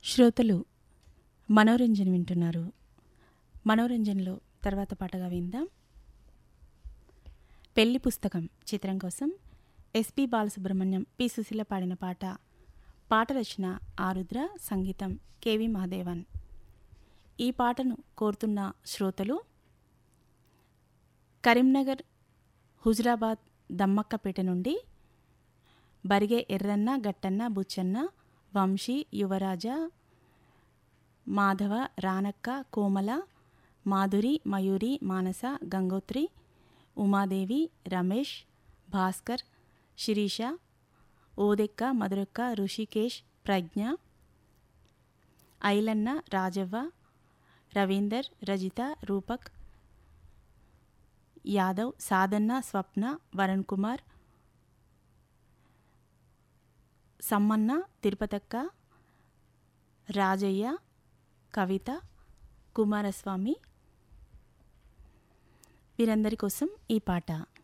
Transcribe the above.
శ్రోతలు మనోరంజన్ వింటున్నారు మనోరంజన్లో తర్వాత పాటగా విందాం పెళ్లి పుస్తకం చిత్రం కోసం ఎస్పి బాలసుబ్రహ్మణ్యం పి సుశీల పాడిన పాట పాట రచన ఆరుద్ర సంగీతం కెవి మహాదేవన్ ఈ పాటను కోరుతున్న శ్రోతలు కరీంనగర్ హుజరాబాద్ దమ్మక్కపేట నుండి బరిగే ఎర్రన్న గట్టన్న బుచ్చన్న వంశీ యువరాజ మాధవ రానక్క కోమల మాధురి మయూరి మానస గంగోత్రి ఉమాదేవి రమేష్ భాస్కర్ శిరీష ఓదెక్క మధురక్క ఋషికేష్ ప్రజ్ఞ ఐలన్న రాజవ్వ రవీందర్ రజిత రూపక్ యాదవ్ సాధన్న స్వప్న వరుణ్ కుమార్ సమ్మన్న తిరుపతక్క రాజయ్య కవిత కుమారస్వామి వీరందరి కోసం ఈ పాట